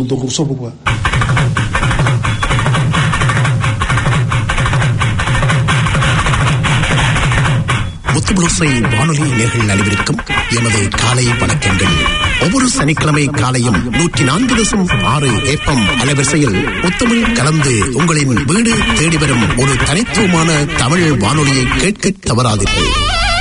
Don Rousseau pourquoi முத்துபுளுசை வானொலி நேர்கள் அனைவருக்கும் எமது காலை வணக்கங்கள் ஒவ்வொரு சனிக்கிழமை காலையும் நூற்றி நான்கு தசம் ஆறு ஏப்பம் அலைவரிசையில் முத்தமிழ் கலந்து உங்களின் வீடு தேடி வரும் ஒரு தனித்துவமான தமிழ் வானொலியை கேட்க தவறாதீர்கள்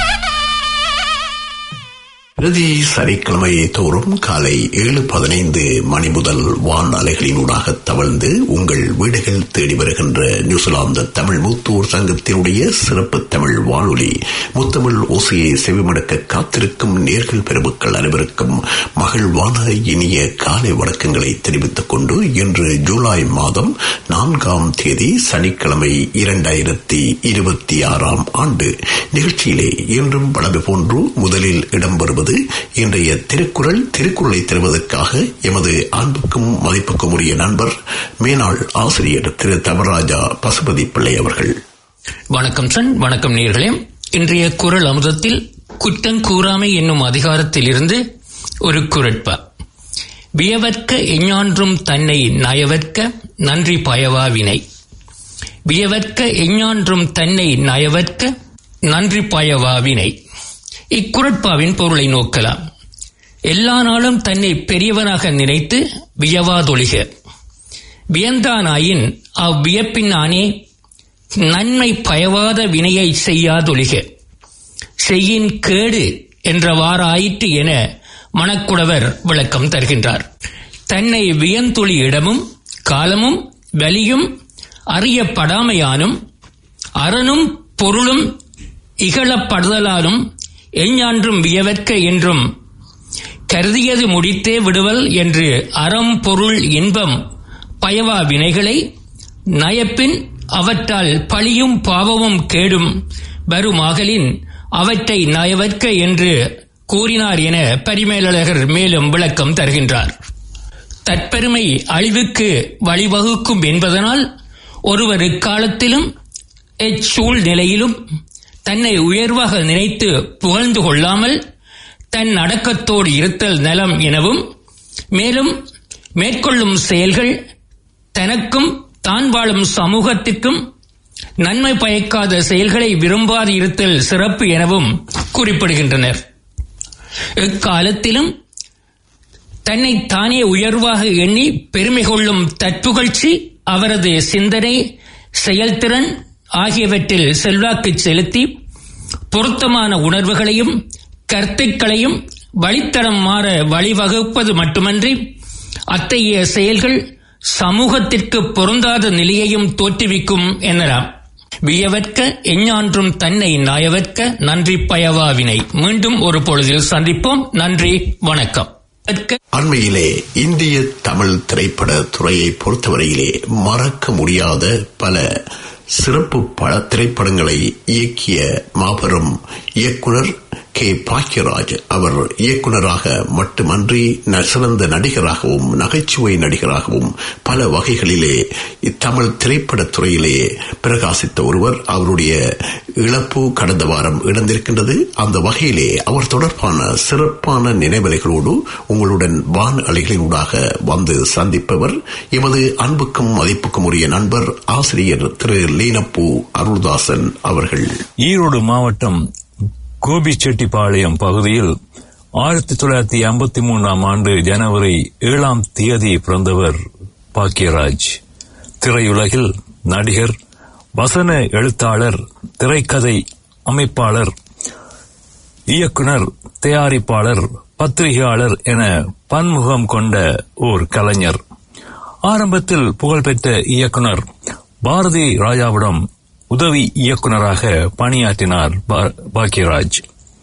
பிரதி சனிக்கிழமை தோறும் காலை ஏழு பதினைந்து மணி முதல் வான் அலைகளினூடாக தவழ்ந்து உங்கள் வீடுகள் தேடி வருகின்ற நியூசிலாந்து தமிழ் மூத்தூர் சங்கத்தினுடைய சிறப்பு தமிழ் வானொலி முத்தமிழ் ஓசையை செவிமடுக்க காத்திருக்கும் நேர்கள் பெருமக்கள் அனைவருக்கும் மகிழ்வான இனிய காலை வணக்கங்களை தெரிவித்துக் கொண்டு இன்று ஜூலை மாதம் நான்காம் தேதி சனிக்கிழமை இரண்டாயிரத்தி இருபத்தி ஆறாம் ஆண்டு நிகழ்ச்சியிலே இன்றும் வளமை போன்று முதலில் இடம்பெறுவது வருவது இன்றைய திருக்குறள் திருக்குறளை தருவதற்காக எமது அன்புக்கும் மதிப்புக்கும் உரிய நண்பர் மேனாள் ஆசிரியர் திரு தவராஜா பசுபதி பிள்ளை அவர்கள் வணக்கம் சன் வணக்கம் நேர்களே இன்றைய குரல் அமுதத்தில் குற்றம் கூறாமை என்னும் அதிகாரத்தில் இருந்து ஒரு குரட்பா வியவற்க எஞ்ஞான்றும் தன்னை நயவற்க நன்றி பயவா வினை வியவற்க எஞ்ஞான்றும் தன்னை நயவற்க நன்றி பயவா வினை இக்குரட்பாவின் பொருளை நோக்கலாம் எல்லா நாளும் தன்னை பெரியவனாக நினைத்து வியவாதொழிக வியந்தானாயின் அவ்வியப்பினானே நன்மை பயவாத வினையை செய்யாதொழிக செய்யின் கேடு என்றவாறாயிற்று என மணக்குடவர் விளக்கம் தருகின்றார் தன்னை வியந்துளி இடமும் காலமும் வலியும் அறியப்படாமையானும் அறனும் பொருளும் இகழப்படுதலாலும் எஞ்ஞான்றும் வியவற்க என்றும் கருதியது முடித்தே விடுவல் என்று அறம் பொருள் இன்பம் பயவா வினைகளை நயப்பின் அவற்றால் பழியும் பாவமும் கேடும் வருமாகலின் அவற்றை நயவற்க என்று கூறினார் என பரிமேலழகர் மேலும் விளக்கம் தருகின்றார் தற்பெருமை அழிவுக்கு வழிவகுக்கும் என்பதனால் ஒருவர் இக்காலத்திலும் எச்சூழ்நிலையிலும் தன்னை உயர்வாக நினைத்து புகழ்ந்து கொள்ளாமல் தன் அடக்கத்தோடு இருத்தல் நலம் எனவும் மேலும் மேற்கொள்ளும் செயல்கள் தனக்கும் தான் வாழும் சமூகத்திற்கும் நன்மை பயக்காத செயல்களை விரும்பாது இருத்தல் சிறப்பு எனவும் குறிப்பிடுகின்றனர் இக்காலத்திலும் தன்னை தானே உயர்வாக எண்ணி பெருமை கொள்ளும் தற்புகழ்ச்சி அவரது சிந்தனை செயல்திறன் ஆகியவற்றில் செல்வாக்கு செலுத்தி பொருத்தமான உணர்வுகளையும் கருத்துக்களையும் வழித்தடம் மாற வழிவகுப்பது மட்டுமன்றி அத்தகைய செயல்கள் சமூகத்திற்கு பொருந்தாத நிலையையும் தோற்றுவிக்கும் எனலாம் வியவற்க எஞ்ஞான்றும் தன்னை நாயவற்க நன்றி பயவாவினை மீண்டும் ஒரு பொழுதில் சந்திப்போம் நன்றி வணக்கம் அண்மையிலே இந்திய தமிழ் திரைப்பட துறையை பொறுத்தவரையிலே மறக்க முடியாத பல சிறப்பு பல திரைப்படங்களை இயக்கிய மாபெரும் இயக்குனர் கே பாக்கியராஜ் அவர் இயக்குனராக மட்டுமன்றி சிறந்த நடிகராகவும் நகைச்சுவை நடிகராகவும் பல வகைகளிலே தமிழ் திரைப்படத் துறையிலே பிரகாசித்த ஒருவர் அவருடைய இழப்பு கடந்த வாரம் இழந்திருக்கின்றது அந்த வகையிலே அவர் தொடர்பான சிறப்பான நினைவலைகளோடு உங்களுடன் வான் அலைகளினூடாக வந்து சந்திப்பவர் எமது அன்புக்கும் மதிப்புக்கும் உரிய நண்பர் ஆசிரியர் திரு லீனப்பூ அருள்தாசன் அவர்கள் ஈரோடு மாவட்டம் கோபிச்செட்டிப்பாளையம் பகுதியில் ஆயிரத்தி தொள்ளாயிரத்தி ஐம்பத்தி மூன்றாம் ஆண்டு ஜனவரி ஏழாம் தேதி பிறந்தவர் பாக்கியராஜ் திரையுலகில் நடிகர் வசன எழுத்தாளர் திரைக்கதை அமைப்பாளர் இயக்குனர் தயாரிப்பாளர் பத்திரிகையாளர் என பன்முகம் கொண்ட ஓர் கலைஞர் ஆரம்பத்தில் புகழ்பெற்ற இயக்குனர் பாரதி ராஜாவிடம் உதவி இயக்குனராக பணியாற்றினார் பாக்யராஜ்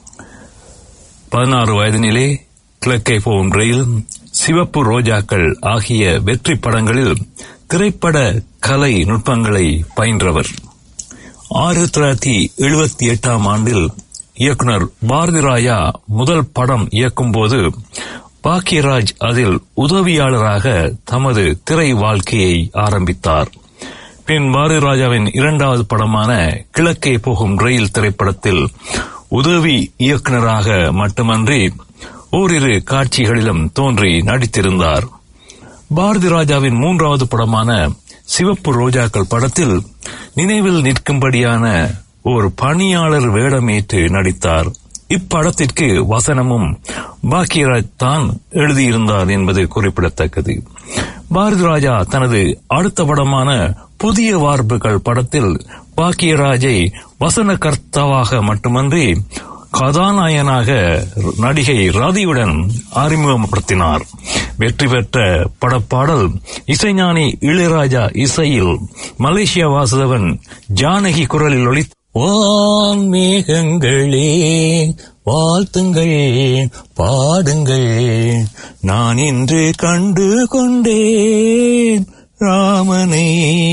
பதினாறு வயதினிலே கிழக்கை போகும் ரயில் சிவப்பு ரோஜாக்கள் ஆகிய வெற்றி படங்களில் திரைப்பட கலை நுட்பங்களை பயின்றவர் ஆயிரத்தி தொள்ளாயிரத்தி எழுபத்தி எட்டாம் ஆண்டில் இயக்குனர் பாரதி ராயா முதல் படம் இயக்கும்போது பாக்கியராஜ் அதில் உதவியாளராக தமது திரை வாழ்க்கையை ஆரம்பித்தார் பின் பாரதி ராஜாவின் இரண்டாவது படமான கிழக்கே போகும் ரயில் திரைப்படத்தில் உதவி இயக்குநராக மட்டுமன்றி ஓரிரு காட்சிகளிலும் தோன்றி நடித்திருந்தார் பாரதி ராஜாவின் மூன்றாவது படமான சிவப்பு ரோஜாக்கள் படத்தில் நினைவில் நிற்கும்படியான ஒரு பணியாளர் வேடமேற்று நடித்தார் இப்படத்திற்கு வசனமும் பாக்கியராஜ் தான் எழுதியிருந்தார் என்பது குறிப்பிடத்தக்கது பாரதி ராஜா தனது அடுத்த படமான புதிய வார்ப்புகள் படத்தில் பாக்கியராஜை வசனகர்த்தாவாக மட்டுமன்றி கதாநாயகனாக நடிகை ரதியுடன் அறிமுகப்படுத்தினார் வெற்றி பெற்ற படப்பாடல் இசைஞானி இளையராஜா இசையில் மலேசியா வாசுதவன் ஜானகி குரலில் ஒளி வான் மேகங்களே வாழ்த்துங்கள் பாடுங்கள் நான் இன்று கண்டு கொண்டேன் ராமனை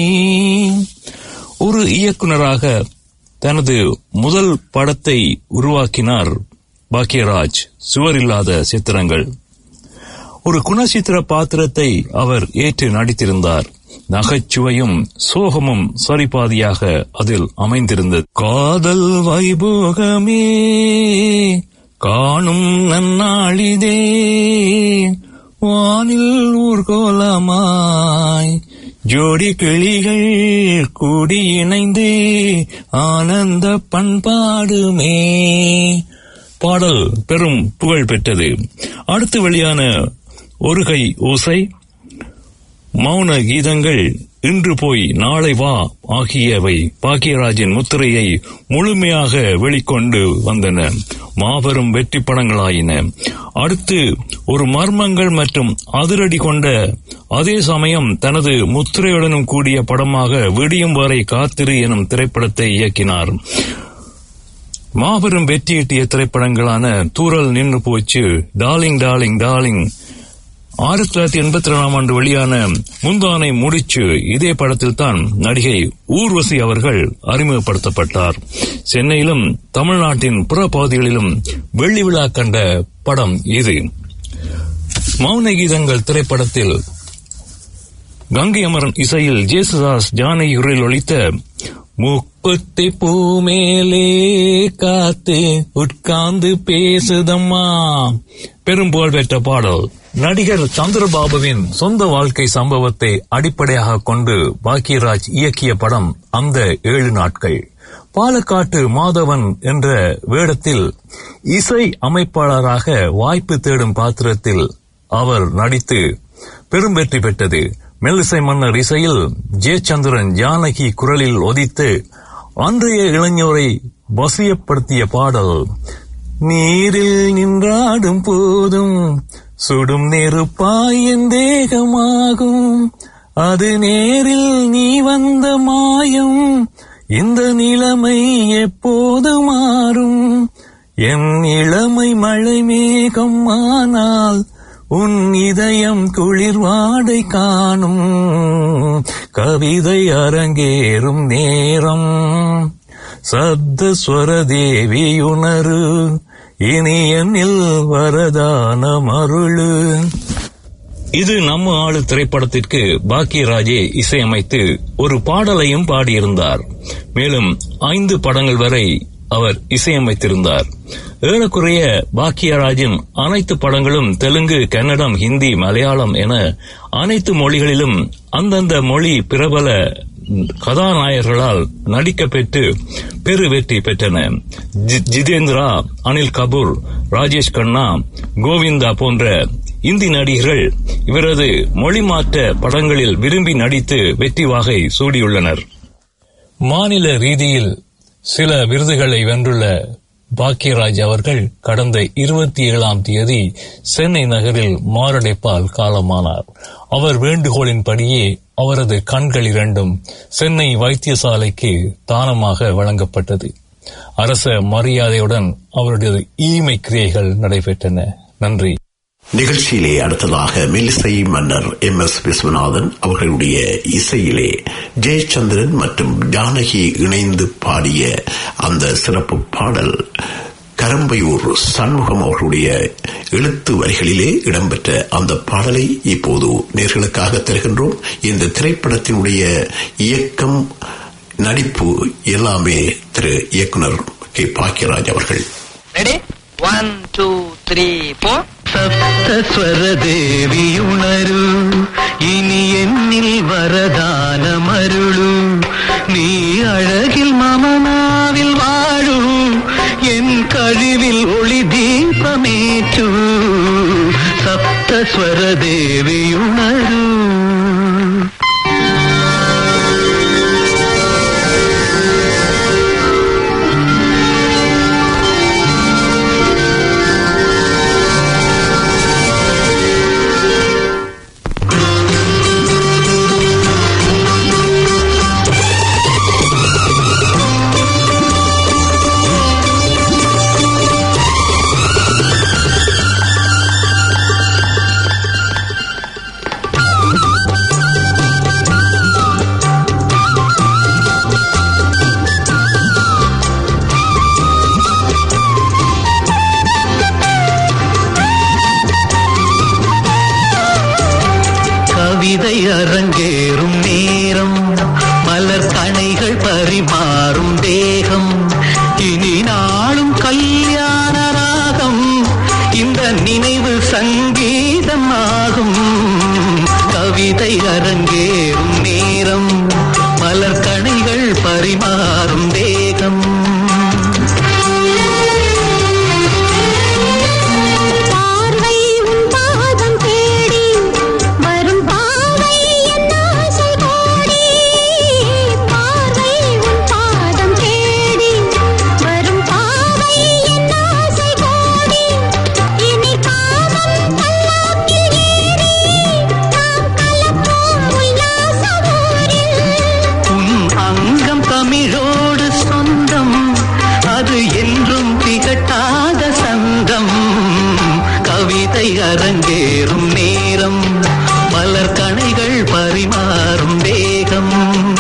ஒரு இயக்குனராக தனது முதல் படத்தை உருவாக்கினார் பாக்கியராஜ் சுவரில்லாத சித்திரங்கள் ஒரு குணச்சித்திர பாத்திரத்தை அவர் ஏற்று நடித்திருந்தார் நகைச்சுவையும் சோகமும் சரிபாதியாக அதில் அமைந்திருந்தது காதல் வைபோகமே காணும் நன்னாளிதே வானில் ஊர்கோலமாய் ஜோடி கிளிகள் கூடி இணைந்து ஆனந்த பண்பாடுமே பாடல் பெரும் புகழ் பெற்றது அடுத்து வெளியான ஒரு கை ஓசை மௌன கீதங்கள் இன்று போய் நாளை வா ஆகியவை பாக்கியராஜின் முத்திரையை முழுமையாக வெளிக்கொண்டு வந்தன மாபெரும் வெற்றி படங்களாயின அடுத்து ஒரு மர்மங்கள் மற்றும் அதிரடி கொண்ட அதே சமயம் தனது முத்திரையுடனும் கூடிய படமாக விடியும் வரை காத்திரு எனும் திரைப்படத்தை இயக்கினார் மாபெரும் வெற்றியீட்டிய திரைப்படங்களான தூரல் நின்று போச்சு டார்லிங் டார்லிங் டார்லிங் ஆயிரத்தி தொள்ளாயிரத்தி எண்பத்தி ரெண்டாம் ஆண்டு வெளியான முந்தானை முடிச்சு இதே படத்தில் தான் நடிகை ஊர்வசி அவர்கள் அறிமுகப்படுத்தப்பட்டார் சென்னையிலும் தமிழ்நாட்டின் புற பகுதிகளிலும் வெள்ளி விழா கண்ட படம் இது மௌன கீதங்கள் திரைப்படத்தில் கங்கை அமரன் இசையில் ஜேசுதாஸ் ஜானகி குரலில் ஒழித்த முக்குத்தி பூ மேலே காத்து உட்கார்ந்து பேசுதம்மா பெரும் புகழ் பெற்ற பாடல் நடிகர் சந்திரபாபுவின் சொந்த வாழ்க்கை சம்பவத்தை அடிப்படையாக கொண்டு பாக்கியராஜ் இயக்கிய படம் அந்த ஏழு நாட்கள் பாலக்காட்டு மாதவன் என்ற வேடத்தில் இசை அமைப்பாளராக வாய்ப்பு தேடும் பாத்திரத்தில் அவர் நடித்து பெரும் வெற்றி பெற்றது மெல்லிசை மன்னர் இசையில் ஜெயச்சந்திரன் ஜானகி குரலில் ஒதித்து அன்றைய இளைஞரை வசியப்படுத்திய பாடல் நீரில் நின்றாடும் போதும் சுடும் நெருப்பாய் என் தேகமாகும் அது நேரில் நீ வந்த மாயம் இந்த நிலைமை எப்போது மாறும் என் இளமை மழை மேகம் ஆனால் உன் இதயம் குளிர்வாடை காணும் கவிதை அரங்கேறும் நேரம் சப்த ஸ்வரதேவி உணரு இனி என்னில் வரதான மருளு இது நம்ம ஆளு திரைப்படத்திற்கு பாக்கியராஜே இசையமைத்து ஒரு பாடலையும் பாடியிருந்தார் மேலும் ஐந்து படங்கள் வரை அவர் இசையமைத்திருந்தார் ஏறக்குறைய பாக்கியராஜின் அனைத்து படங்களும் தெலுங்கு கன்னடம் ஹிந்தி மலையாளம் என அனைத்து மொழிகளிலும் அந்தந்த மொழி பிரபல கதாநாயகர்களால் நடிக்கப்பெற்று பெரு வெற்றி பெற்றன ஜிதேந்திரா அனில் கபூர் ராஜேஷ் கண்ணா கோவிந்தா போன்ற இந்தி நடிகர்கள் இவரது மொழி மாற்ற படங்களில் விரும்பி நடித்து வெற்றி வாகை சூடியுள்ளனர் மாநில ரீதியில் சில விருதுகளை வென்றுள்ள பாக்கியராஜ் அவர்கள் கடந்த இருபத்தி ஏழாம் தேதி சென்னை நகரில் மாரடைப்பால் காலமானார் அவர் வேண்டுகோளின்படியே அவரது கண்கள் இரண்டும் சென்னை வைத்தியசாலைக்கு தானமாக வழங்கப்பட்டது அரச மரியாதையுடன் அவருடைய ஈமை கிரியைகள் நடைபெற்றன நன்றி நிகழ்ச்சியிலே அடுத்ததாக மெல்லிசை மன்னர் எம் எஸ் விஸ்வநாதன் அவர்களுடைய இசையிலே ஜெயச்சந்திரன் மற்றும் ஜானகி இணைந்து பாடிய அந்த சிறப்பு பாடல் கரம்பையூர் சண்முகம் அவர்களுடைய எழுத்து வரிகளிலே இடம்பெற்ற அந்த பாடலை இப்போது நேர்களுக்காக தருகின்றோம் இந்த திரைப்படத்தினுடைய இயக்கம் நடிப்பு எல்லாமே திரு இயக்குனர் கே பாக்கியராஜ் அவர்கள் ready one two three four സപ്തസ്വരദേവിയുണരൂ ഇനി എന്നിൽ വരദാനമരുളൂ നീ അഴകിൽ മമനാവിൽ വാഴൂ എൻ കഴിവിൽ ഒളി ദീപമേറ്റു സപ്തസ്വരദേവിയുണരൂ கவிதை அரங்கேறும் நேரம் மலர் கணைகள் பரிமாறும் தேகம் இனி நாளும் கல்யாண ராகம் இந்த நினைவு சங்கீதமாகும் கவிதை அரங்கேறும் நேரம் மலர் கணைகள் பரிமாறும் தேகம் பார்வை உன் பாதம் தேடி வரும் பாவை என் ஆசை கோடி பார்வை உன் பாதம் தேடி வரும் பாவை என் ஆசை கோடி இனி காமம் பல்லாக்கில் ஏறி நாம் கலப்போம் உல்லாச ஊரில் உன் அங்கம் தமிழோடு சொந்தம் அது என்றும் திகட்டாத சந்தம் கவிதை அரங்கேறும் நேரம் மலர் கணைகள் பரிமாறும் வேகம்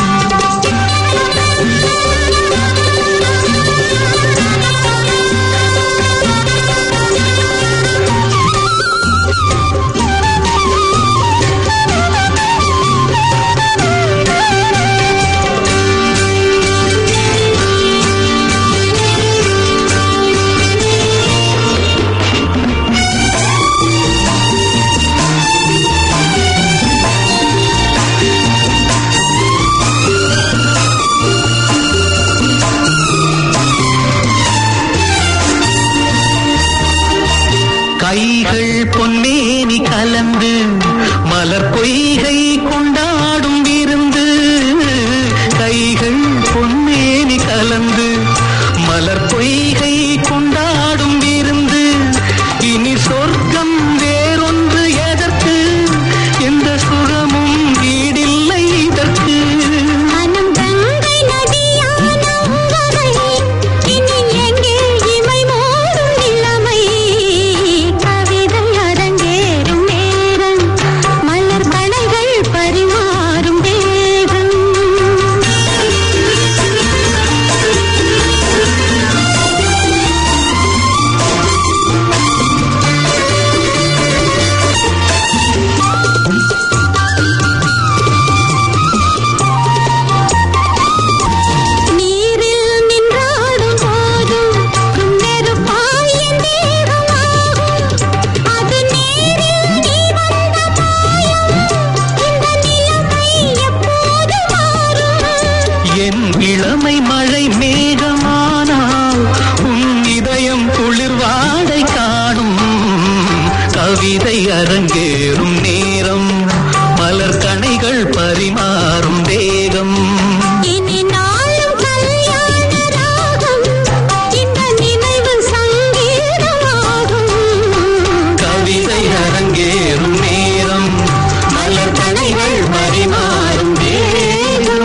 கைகள் பொன்னேனி கலந்து மலர் பொய்கை கொண்டாடும் விருந்து கைகள் பொன்னேனி கலந்து மலர் பொய்கை கொண்டாடும் விருந்து இனி சொர்க்கம் வேறொன்று எதற்கு எந்த சுகமும் ஈடில்லை இதற்கு மனம் கங்கை நதியான உவகை இனி எங்கே இமை மூடும் நிலைமை கவிதை அரங்கேறும் நேரம் மலர் கணைகள் பரிமாறும் தேகம் நீரில் நின்றாடும் போதும் நெருப்பாய் என் தேகமாகும் அது நேரில் நீ வந்த மாயம் இந்த நிலைமை எப்போது மாறும் என் இளமை மழை மேகமானால் உன் இதயம் குளிர்வாடை காணும் கவிதை அரங்கேறும் நேரம் மலர் கணைகள் பரிமாறும் தேகம் இனி நாளும் கல்யாண ராகம் இந்த நினைவு சங்கீதமாகும் கவிதை அரங்கேறும் நேரம் மலர் கணைகள் பரிமாறும் தேகம்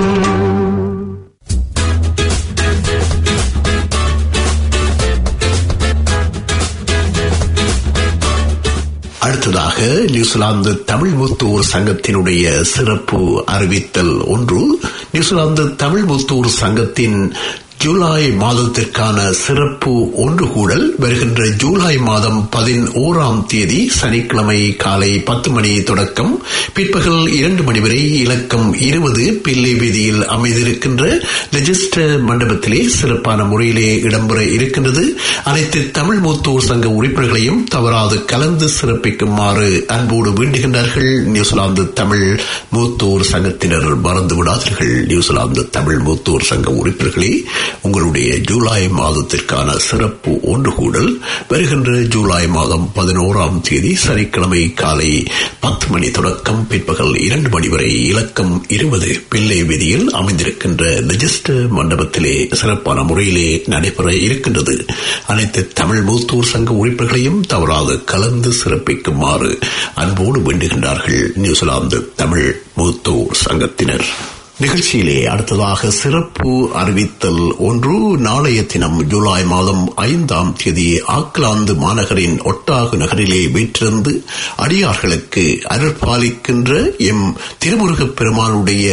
அடுத்ததாக நியூசிலாந்து தமிழ் முத்தூர் சங்கத்தினுடைய சிறப்பு அறிவித்தல் ஒன்று நியூசிலாந்து தமிழ் முத்தூர் சங்கத்தின் ஜூலை மாதத்திற்கான சிறப்பு ஒன்று கூடல் வருகின்ற ஜூலை மாதம் பதினோராம் தேதி சனிக்கிழமை காலை பத்து மணி தொடக்கம் பிற்பகல் இரண்டு மணி வரை இலக்கம் இருபது பிள்ளை வீதியில் அமைந்திருக்கின்ற ரெஜிஸ்டர் மண்டபத்திலே சிறப்பான முறையிலே இடம்பெற இருக்கின்றது அனைத்து தமிழ் மூத்தோர் சங்க உறுப்பினர்களையும் தவறாது கலந்து சிறப்பிக்குமாறு அன்போடு வேண்டுகின்றார்கள் நியூசிலாந்து தமிழ் மூத்தோர் சங்கத்தினர் மறந்து விடாதீர்கள் நியூசிலாந்து தமிழ் மூத்தோர் சங்க உறுப்பினர்களே உங்களுடைய ஜூலை மாதத்திற்கான சிறப்பு ஒன்று கூடல் வருகின்ற ஜூலை மாதம் பதினோராம் தேதி சனிக்கிழமை காலை பத்து மணி தொடக்கம் பிற்பகல் இரண்டு மணி வரை இலக்கம் இருபது பிள்ளை வீதியில் அமைந்திருக்கின்ற ரெஜிஸ்டர் மண்டபத்திலே சிறப்பான முறையிலே நடைபெற இருக்கின்றது அனைத்து தமிழ் மூத்தூர் சங்க உறுப்பினர்களையும் தவறாது கலந்து சிறப்பிக்குமாறு அன்போடு வேண்டுகின்றார்கள் நியூசிலாந்து தமிழ் மூத்தூர் சங்கத்தினர் நிகழ்ச்சியிலே அடுத்ததாக சிறப்பு அறிவித்தல் ஒன்று நாளைய தினம் ஜூலை மாதம் ஐந்தாம் தேதி ஆக்லாந்து மாநகரின் ஒட்டாகு நகரிலே வீற்றிருந்து அடியார்களுக்கு அருள்பாலிக்கின்ற எம் திருமுருகப் பெருமானுடைய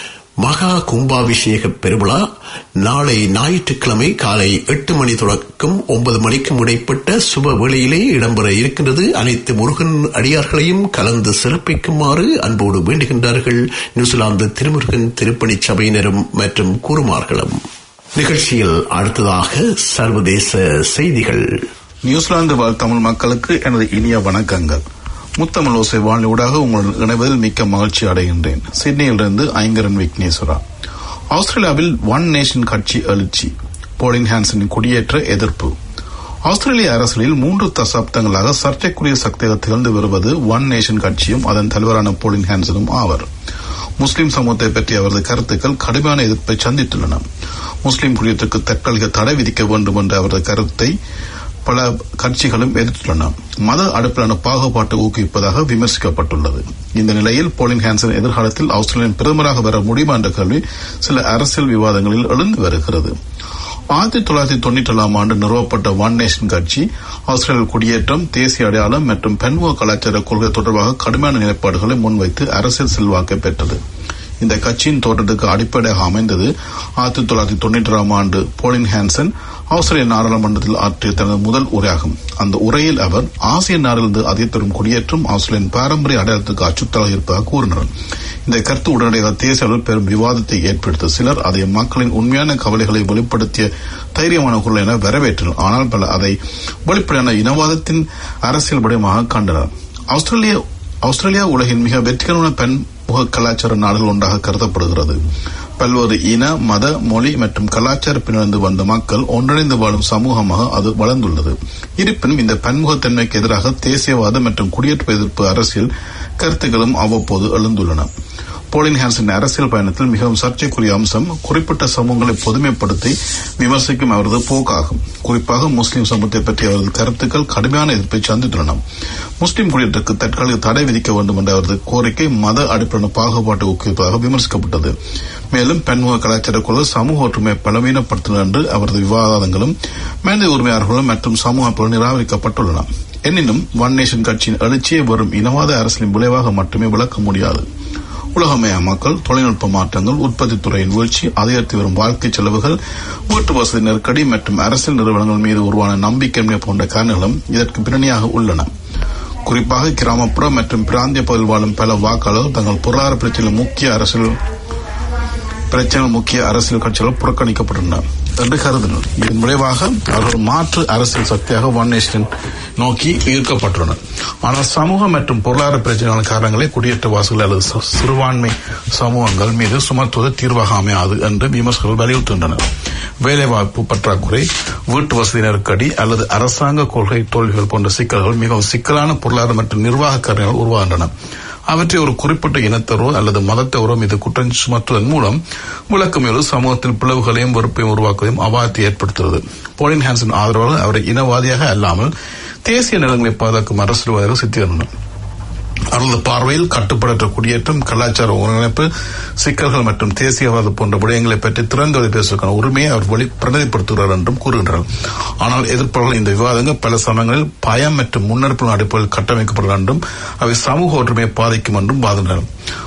மகா கும்பாபிஷேக பெருவிழா நாளை ஞாயிற்றுக்கிழமை காலை எட்டு மணி தொடக்கம் ஒன்பது மணிக்கும் இடைப்பட்ட சுப வேளையிலே இடம்பெற இருக்கின்றது அனைத்து முருகன் அடியார்களையும் கலந்து சிறப்பிக்குமாறு அன்போடு வேண்டுகின்றார்கள் நியூசிலாந்து திருமுருகன் திருப்பணி சபையினரும் மற்றும் குருமார்களும் நிகழ்ச்சியில் அடுத்ததாக சர்வதேச செய்திகள் நியூசிலாந்து வாழ் தமிழ் மக்களுக்கு எனது இனிய வணக்கங்கள் முத்தமிழ் ஓசை வாழ்நியூடாக உங்களுடன் இணைவதில் மிக்க மகிழ்ச்சி அடைகின்றேன் சிட்னியிலிருந்து ஐங்கரன் விக்னேஸ்வரா ஆஸ்திரேலியாவில் ஒன் நேஷன் கட்சி எழுச்சி போலின் ஹான்சனின் குடியேற்ற எதிர்ப்பு ஆஸ்திரேலிய அரசியலில் மூன்று தசாப்தங்களாக சர்ச்சைக்குரிய சக்தியாக திகழ்ந்து வருவது ஒன் நேஷன் கட்சியும் அதன் தலைவரான போலின் ஹான்சனும் ஆவர் முஸ்லிம் சமூகத்தை பற்றிய அவரது கருத்துக்கள் கடுமையான எதிர்ப்பை சந்தித்துள்ளன முஸ்லிம் குடியேற்றத்துக்கு தற்காலிக தடை விதிக்க வேண்டும் என்ற அவரது கருத்தை பல கட்சிகளும் எதிர்த்துள்ளன மத அடிப்படையிலான பாகுபாட்டை ஊக்குவிப்பதாக விமர்சிக்கப்பட்டுள்ளது இந்த நிலையில் போலிங் ஹான்சன் எதிர்காலத்தில் ஆஸ்திரேலியன் பிரதமராக வர முடியுமா என்ற கேள்வி சில அரசியல் விவாதங்களில் எழுந்து வருகிறது ஆயிரத்தி தொள்ளாயிரத்தி தொண்ணூற்றி ஏழாம் ஆண்டு நிறுவப்பட்ட ஒன் நேஷன் கட்சி ஆஸ்திரேலிய குடியேற்றம் தேசிய அடையாளம் மற்றும் பெண்முக கலாச்சார கொள்கை தொடர்பாக கடுமையான நிலைப்பாடுகளை முன்வைத்து அரசியல் செல்வாக்கை பெற்றது இந்த கட்சியின் தோற்றத்துக்கு அடிப்படையாக அமைந்தது ஆயிரத்தி தொள்ளாயிரத்தி தொண்ணூற்றி ஆறாம் ஆண்டு போலின் ஹான்சன் ஆஸ்திரேலிய நாடாளுமன்றத்தில் ஆற்றிய தனது முதல் உரையாகும் அந்த உரையில் அவர் ஆசிய நாடிலிருந்து அதிகத்தரும் குடியேற்றம் ஆஸ்திரேலியன் பாரம்பரிய அடையாளத்துக்கு அச்சுறுத்தலாக இருப்பதாக கூறினார் இந்த கருத்து உடனடியாக தேசிய அளவில் பெரும் விவாதத்தை ஏற்படுத்த சிலர் அதை மக்களின் உண்மையான கவலைகளை வெளிப்படுத்திய தைரியமான குரல் என வரவேற்றனர் ஆனால் பல அதை வெளிப்படையான இனவாதத்தின் அரசியல் வடிவமாக கண்டனர் ஆஸ்திரேலிய ஆஸ்திரேலியா உலகின் மிக வெற்றிகரமான பெண் முக கலாச்சார நாடுகள் ஒன்றாக கருதப்படுகிறது பல்வேறு இன மத மொழி மற்றும் கலாச்சார பின்னணிந்து வந்த மக்கள் ஒன்றிணைந்து வாழும் சமூகமாக அது வளர்ந்துள்ளது இருப்பினும் இந்த பன்முகத்தன்மைக்கு எதிராக தேசியவாத மற்றும் குடியேற்ற எதிர்ப்பு அரசியல் கருத்துக்களும் அவ்வப்போது எழுந்துள்ளன போலின் ஹான்சன் அரசியல் பயணத்தில் மிகவும் சர்ச்சைக்குரிய அம்சம் குறிப்பிட்ட சமூகங்களை பொதுமைப்படுத்தி விமர்சிக்கும் அவரது போக்காகும் குறிப்பாக முஸ்லிம் சமூகத்தை பற்றிய அவரது கருத்துக்கள் கடுமையான எதிர்ப்பை சந்தித்துள்ளன முஸ்லிம் குடியேற்றத்துக்கு தற்காலிக தடை விதிக்க வேண்டும் என்ற அவரது கோரிக்கை மத அடிப்படையான பாகுபாட்டை ஊக்குவிப்பதாக விமர்சிக்கப்பட்டது மேலும் பெண்முக கலாச்சார குழு சமூக ஒற்றுமை பலவீனப்படுத்தினர் என்று அவரது விவாதங்களும் மனித உரிமையாளர்களும் மற்றும் சமூக நிராகரிக்கப்பட்டுள்ளன எனினும் ஒன் நேஷன் கட்சியின் எழுச்சியை வரும் இனவாத அரசியலின் விளைவாக மட்டுமே விளக்க முடியாது உலகமயமாக்கல் தொழில்நுட்ப மாற்றங்கள் உற்பத்தி துறையின் வீழ்ச்சி அதிகரித்து வரும் வாழ்க்கை செலவுகள் வீட்டு வசதி நெருக்கடி மற்றும் அரசியல் நிறுவனங்கள் மீது உருவான நம்பிக்கையின்மை போன்ற காரணங்களும் இதற்கு பின்னணியாக உள்ளன குறிப்பாக கிராமப்புற மற்றும் பிராந்திய பகுதியில் வாழும் பல வாக்காளர்கள் தங்கள் பொருளாதார பிரச்சனையில் முக்கிய அரசியல் பிரச்சனை முக்கிய அரசியல் கட்சிகள் புறக்கணிக்கப்பட்டுள்ளன என்று கருதினர் இதன் விளைவாக அவர்கள் மாற்று அரசியல் சக்தியாக ஒன் நேஷன் நோக்கி ஈர்க்கப்பட்டுள்ளனர் ஆனால் சமூக மற்றும் பொருளாதார பிரச்சனையான காரணங்களை குடியேற்றவாசிகள் அல்லது சி- சிறுபான்மை சமூகங்கள் மீது சுமத்துவது தீர்வாக அமையாது என்று விமர்சகர்கள் வலியுறுத்துகின்றனர் வேலைவாய்ப்பு பற்றாக்குறை வீட்டு வசதி நெருக்கடி அல்லது அரசாங்க கொள்கை தோல்விகள் போன்ற சிக்கல்கள் மிகவும் சிக்கலான பொருளாதார மற்றும் நிர்வாக காரணங்கள் உருவாகின்றன அவற்றை ஒரு குறிப்பிட்ட இனத்தவரோ அல்லது மதத்தவரோ மீது குற்றம் சுமத்துவதன் மூலம் விளக்கமேலு சமூகத்தில் பிளவுகளையும் வெறுப்பையும் உருவாக்குவதையும் அபாயத்தை ஏற்படுத்துகிறது போலின் ஹான்சன் ஆதரவாளர் அவரை இனவாதியாக அல்லாமல் தேசிய நிலங்களை பாதுகாக்கும் அரசியல்வாதியாக சித்திருந்தனர் அவரது பார்வையில் கட்டுப்பாடற்ற குடியேற்றம் கலாச்சார ஒருங்கிணைப்பு சிக்கல்கள் மற்றும் தேசியவாத போன்ற விடயங்களை பற்றி திறந்தவரை பேசுவதற்கான உரிமையை அவர் வெளி பிரதிப்படுத்துகிறார் என்றும் கூறுகின்றனர் ஆனால் எதிர்ப்பாளர்கள் இந்த விவாதங்கள் பல சமயங்களில் பயம் மற்றும் முன்னெடுப்பு அடிப்படையில் கட்டமைக்கப்படும் என்றும் அவை சமூக ஒற்றுமையை பாதிக்கும் என்றும் வாதினர்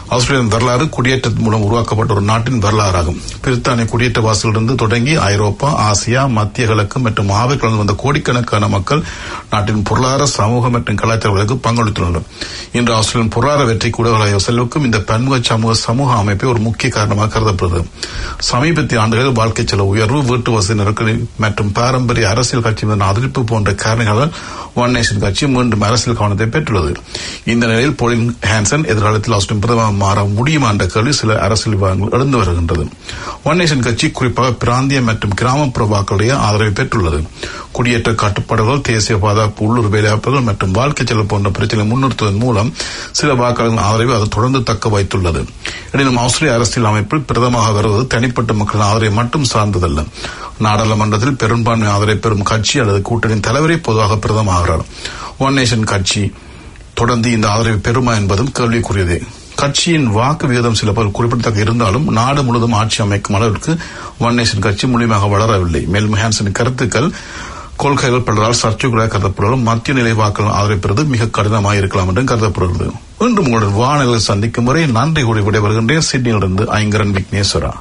ஆஸ்திரேலியன் வரலாறு குடியேற்றத்தின் மூலம் உருவாக்கப்பட்ட ஒரு நாட்டின் வரலாறாகும் பிரித்தானிய குடியேற்ற வாசலிலிருந்து தொடங்கி ஐரோப்பா ஆசியா மத்திய கிழக்கு மற்றும் ஆப்பிரிக்காவில் வந்த கோடிக்கணக்கான மக்கள் நாட்டின் பொருளாதார சமூக மற்றும் கலாச்சார வளர்க்கு பங்களித்துள்ளனர் இன்று ஆஸ்திரேலியன் பொருளாதார வெற்றி கூட செல்வுக்கும் இந்த பன்முக சமூக சமூக அமைப்பே ஒரு முக்கிய காரணமாக கருதப்படுகிறது சமீபத்திய ஆண்டுகளில் வாழ்க்கை செலவு உயர்வு வீட்டு வசதி நெருக்கடி மற்றும் பாரம்பரிய அரசியல் கட்சி மீதான அதிருப்தி போன்ற காரணங்களால் ஒன் நேஷன் கட்சி மீண்டும் அரசியல் கவனத்தை பெற்றுள்ளது இந்த நிலையில் போலின் ஹான்சன் எதிர்காலத்தில் ஆஸ்திரேலிய பிரதமர் மாற முடியுமா என்ற கேள்வி சில அரசியல் விவாதங்கள் எழுந்து வருகின்றது ஒன் நேஷன் கட்சி குறிப்பாக பிராந்திய மற்றும் கிராமப்புற வாக்களுடைய ஆதரவை பெற்றுள்ளது குடியேற்ற கட்டுப்பாடுகள் தேசிய பாதுகாப்பு உள்ளூர் வேலைவாய்ப்புகள் மற்றும் வாழ்க்கை செலவு போன்ற பிரச்சனை முன்னிறுத்துவதன் மூலம் சில வாக்காளர்களின் ஆதரவை அது தொடர்ந்து தக்க வைத்துள்ளது எனினும் ஆஸ்திரேலிய அரசியல் அமைப்பில் பிரதமாக வருவது தனிப்பட்ட மக்களின் ஆதரவை மட்டும் சார்ந்ததல்ல நாடாளுமன்றத்தில் பெரும்பான்மை ஆதரவை பெறும் கட்சி அல்லது கூட்டணியின் தலைவரே பொதுவாக பிரதமாகிறார் ஒன் நேஷன் கட்சி தொடர்ந்து இந்த ஆதரவை பெறுமா என்பதும் கேள்விக்குரியது கட்சியின் வாக்கு விகிதம் சில பேர் குறிப்பிடத்தக்க இருந்தாலும் நாடு முழுவதும் ஆட்சி அமைக்கும் அளவிற்கு ஒன் நேஷன் கட்சி முழுமையாக வளரவில்லை மேலும் ஹான்சனின் கருத்துக்கள் கொள்கைகள் பலரால் சர்ச்சைகளாக கருதப்படுவதும் மத்திய நிலை வாக்கள் ஆதரவு பெறுவது மிக கடினமாக இருக்கலாம் என்றும் கருதப்படுகிறது இன்று உங்களுடன் வானிலை சந்திக்கும் முறை நன்றி கூறி விடைபெறுகின்றேன் சிட்னியிலிருந்து ஐங்கரன் விக்னேஸ்வரா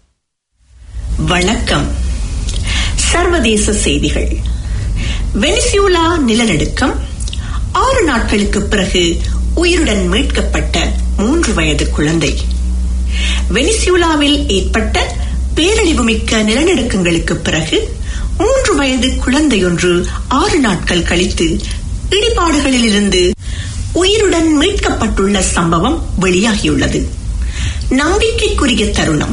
வணக்கம் சர்வதேச செய்திகள் வெனிசுலா நிலநடுக்கம் ஆறு நாட்களுக்கு பிறகு உயிருடன் மீட்கப்பட்ட மூன்று வயது குழந்தை வெனிசுலாவில் ஏற்பட்ட பேரழிவுமிக்க நிலநடுக்கங்களுக்கு பிறகு மூன்று வயது குழந்தையொன்று ஆறு நாட்கள் கழித்து இடிபாடுகளிலிருந்து உயிருடன் மீட்கப்பட்டுள்ள சம்பவம் வெளியாகியுள்ளது நம்பிக்கைக்குரிய தருணம்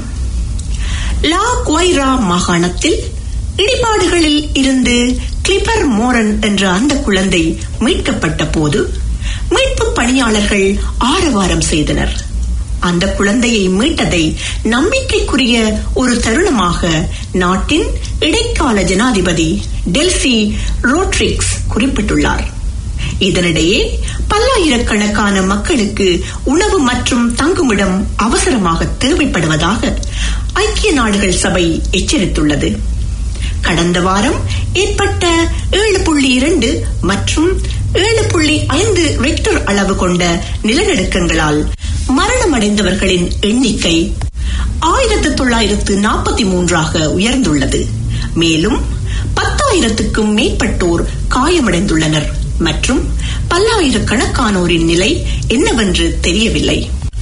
லா குவைரா மாகாணத்தில் இடிபாடுகளில் இருந்து கிளிப்பர் மோரன் என்ற அந்த குழந்தை மீட்கப்பட்ட போது மீட்பு பணியாளர்கள் ஆரவாரம் செய்தனர் அந்த குழந்தையை மீட்டதை நம்பிக்கைக்குரிய ஒரு தருணமாக நாட்டின் இடைக்கால ஜனாதிபதி டெல்சி ரோட்ரிக்ஸ் குறிப்பிட்டுள்ளார் இதனிடையே பல்லாயிரக்கணக்கான மக்களுக்கு உணவு மற்றும் தங்குமிடம் அவசரமாக தேவைப்படுவதாக ஐக்கிய நாடுகள் சபை எச்சரித்துள்ளது கடந்த வாரம் ஏற்பட்ட ஏழு புள்ளி இரண்டு மற்றும் ஏழு புள்ளி ஐந்து ரெக்டர் அளவு கொண்ட நிலநடுக்கங்களால் மரணமடைந்தவர்களின் எண்ணிக்கை ஆயிரத்து தொள்ளாயிரத்து நாற்பத்தி மூன்றாக உயர்ந்துள்ளது மேலும் பத்தாயிரத்துக்கும் மேற்பட்டோர் காயமடைந்துள்ளனர் மற்றும் பல்லாயிரக்கணக்கானோரின் நிலை என்னவென்று தெரியவில்லை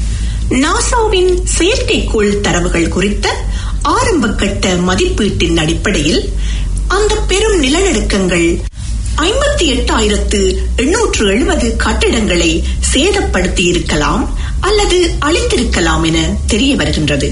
நாசாவின் செயற்கைக்கோள் தரவுகள் குறித்த ஆரம்பகட்ட மதிப்பீட்டின் அடிப்படையில் அந்த பெரும் நிலநடுக்கங்கள் ஐம்பத்தி எட்டாயிரத்து எண்ணூற்று எழுபது கட்டிடங்களை சேதப்படுத்தி இருக்கலாம் அல்லது அழித்திருக்கலாம் என தெரிய வருகின்றது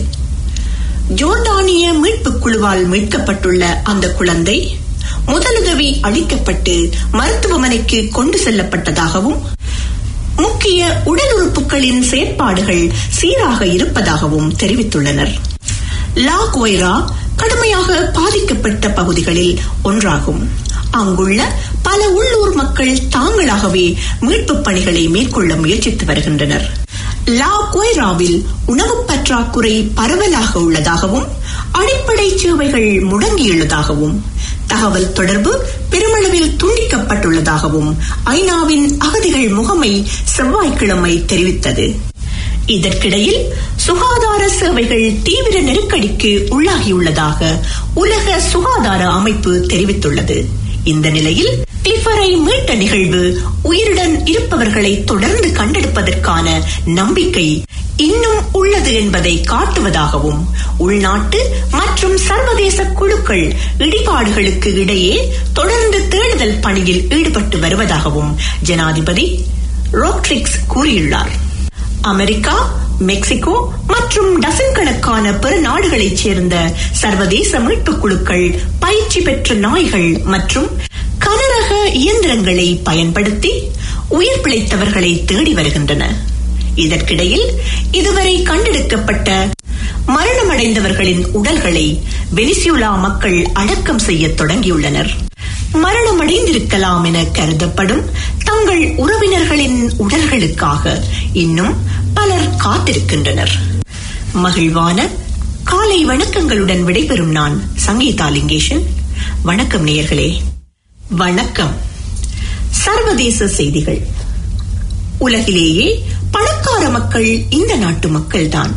ஜோர்டானிய மீட்புக் குழுவால் மீட்கப்பட்டுள்ள அந்த குழந்தை முதலுதவி அளிக்கப்பட்டு மருத்துவமனைக்கு கொண்டு செல்லப்பட்டதாகவும் முக்கிய உடல் உறுப்புகளின் செயற்பாடுகள் சீராக இருப்பதாகவும் தெரிவித்துள்ளனர் லா குவைரா கடுமையாக பாதிக்கப்பட்ட பகுதிகளில் ஒன்றாகும் அங்குள்ள பல உள்ளூர் மக்கள் தாங்களாகவே மீட்புப் பணிகளை மேற்கொள்ள முயற்சித்து வருகின்றனர் லா குவைராவில் உணவு பற்றாக்குறை பரவலாக உள்ளதாகவும் அடிப்படை சேவைகள் முடங்கியுள்ளதாகவும் தகவல் தொடர்பு பெருமளவில் துண்டிக்கப்பட்டுள்ளதாகவும் ஐநாவின் அகதிகள் முகமை செவ்வாய்க்கிழமை தெரிவித்தது இதற்கிடையில் சுகாதார சேவைகள் தீவிர நெருக்கடிக்கு உள்ளாகியுள்ளதாக உலக சுகாதார அமைப்பு தெரிவித்துள்ளது இந்த நிலையில் கிளிஃபரை மீட்ட நிகழ்வு உயிருடன் இருப்பவர்களை தொடர்ந்து கண்டெடுப்பதற்கான நம்பிக்கை இன்னும் உள்ளது என்பதை காட்டுவதாகவும் உள்நாட்டு மற்றும் சர்வதேச குழுக்கள் இடிபாடுகளுக்கு இடையே தொடர்ந்து தேடுதல் பணியில் ஈடுபட்டு வருவதாகவும் ஜனாதிபதி ரோட்ரிக்ஸ் கூறியுள்ளார் அமெரிக்கா மெக்சிகோ மற்றும் டசன் கணக்கான பிற நாடுகளைச் சேர்ந்த சர்வதேச மீட்புக் குழுக்கள் பயிற்சி பெற்ற நாய்கள் மற்றும் கனரக இயந்திரங்களை பயன்படுத்தி உயிர் பிழைத்தவர்களை தேடி வருகின்றன இதற்கிடையில் இதுவரை கண்டெடுக்கப்பட்ட மரணமடைந்தவர்களின் உடல்களை வெனிசுலா மக்கள் அடக்கம் செய்ய தொடங்கியுள்ளனர் மரணமடைந்திருக்கலாம் என கருதப்படும் தங்கள் உறவினர்களின் உடல்களுக்காக இன்னும் பலர் காத்திருக்கின்றனர் மகிழ்வான காலை வணக்கங்களுடன் விடைபெறும் நான் சங்கீதா லிங்கேஷன் வணக்கம் நேயர்களே வணக்கம் சர்வதேச செய்திகள் உலகிலேயே பணக்கார மக்கள் இந்த நாட்டு மக்கள்தான்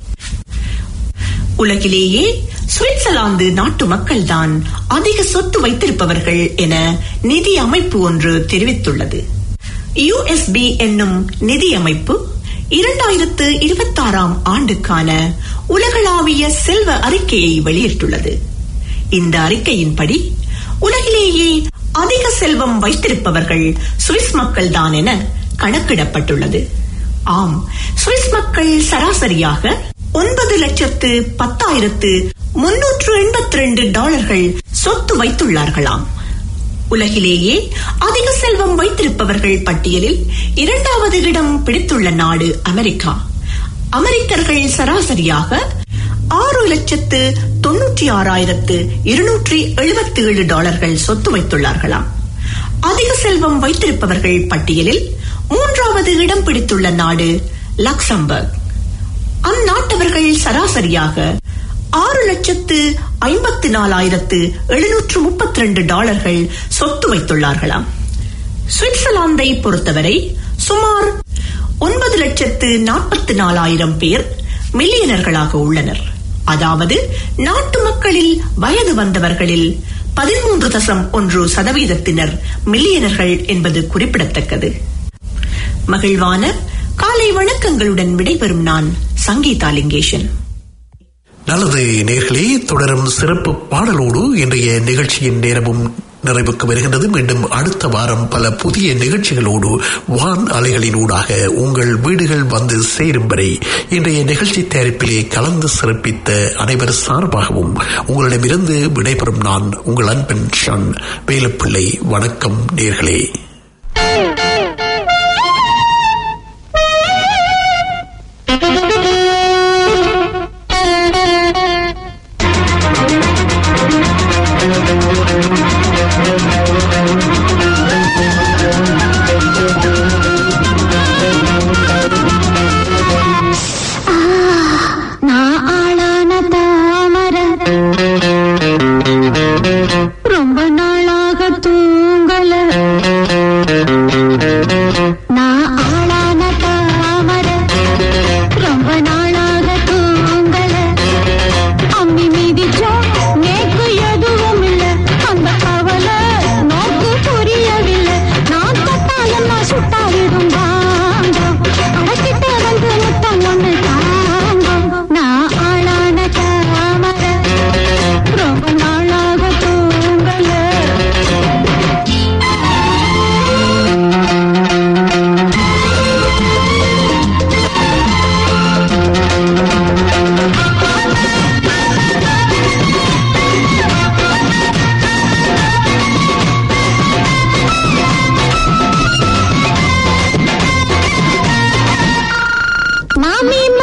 உலகிலேயே சுவிட்சர்லாந்து நாட்டு மக்கள்தான் அதிக சொத்து வைத்திருப்பவர்கள் என நிதி அமைப்பு ஒன்று தெரிவித்துள்ளது யுஎஸ்பி என்னும் நிதி அமைப்பு இரண்டாயிரத்து இருபத்தாறாம் ஆண்டுக்கான உலகளாவிய செல்வ அறிக்கையை வெளியிட்டுள்ளது இந்த அறிக்கையின்படி உலகிலேயே அதிக செல்வம் வைத்திருப்பவர்கள் சுவிஸ் மக்கள்தான் என கணக்கிடப்பட்டுள்ளது ஆம் சுவிஸ் மக்கள் சராசரியாக ஒன்பது லட்சத்து பத்தாயிரத்து முன்னூற்று எண்பத்தி ரெண்டு டாலர்கள் சொத்து வைத்துள்ளார்களாம் உலகிலேயே அதிக செல்வம் வைத்திருப்பவர்கள் பட்டியலில் இரண்டாவது இடம் பிடித்துள்ள நாடு அமெரிக்கா அமெரிக்கர்கள் சராசரியாக ஆறு லட்சத்து தொன்னூற்றி ஆறாயிரத்து இருநூற்றி எழுபத்தி ஏழு டாலர்கள் சொத்து வைத்துள்ளார்களாம் அதிக செல்வம் வைத்திருப்பவர்கள் பட்டியலில் மூன்றாவது இடம் பிடித்துள்ள நாடு லக்சம்பர்க் அந்நாட்டவர்கள் சராசரியாக ஆறு லட்சத்து ஐம்பத்தி நாலாயிரத்து எழுநூற்று முப்பத்தி ரெண்டு டாலர்கள் சொத்து வைத்துள்ளார்களாம் சுவிட்சர்லாந்தை பொறுத்தவரை சுமார் ஒன்பது லட்சத்து நாற்பத்தி நாலாயிரம் பேர் மில்லியனர்களாக உள்ளனர் அதாவது நாட்டு மக்களில் வயது வந்தவர்களில் பதிமூன்று தசம் ஒன்று சதவீதத்தினர் மில்லியனர்கள் என்பது குறிப்பிடத்தக்கது மகிழ்வான காலை வணக்கங்களுடன் விடைபெறும் நான் சங்கீதா லிங்கேஷன் நல்லது நேர்களே தொடரும் சிறப்பு பாடலோடு இன்றைய நிகழ்ச்சியின் நேரமும் நிறைவுக்கு வருகின்றது மீண்டும் அடுத்த வாரம் பல புதிய நிகழ்ச்சிகளோடு வான் அலைகளினூடாக உங்கள் வீடுகள் வந்து சேரும் வரை இன்றைய நிகழ்ச்சி தயாரிப்பிலே கலந்து சிறப்பித்த அனைவர் சார்பாகவும் உங்களிடமிருந்து விடைபெறும் நான் உங்கள் அன்பன் ஷன் வேலுப்பிள்ளை வணக்கம் நேர்களே நான் ஆளான தாமர ரொம்ப நாளாக தூங்கல நான் ஆளான தாமர ரொம்ப நாளாக தூங்கல அம்மி மீதிச்சா நேக்கு எதுவும் இல்ல அந்த கவலை நோக்கு புரியவில்லை நான் தொட்டாலும் நான் சுட்டாவிடும் பாங்கம் அடக்கிட்ட வந்து முத்தம் ஒண்ணு தாங்கம் நான் ஆளான தாமர ரொம்ப நாளாக தூங்கல மாமி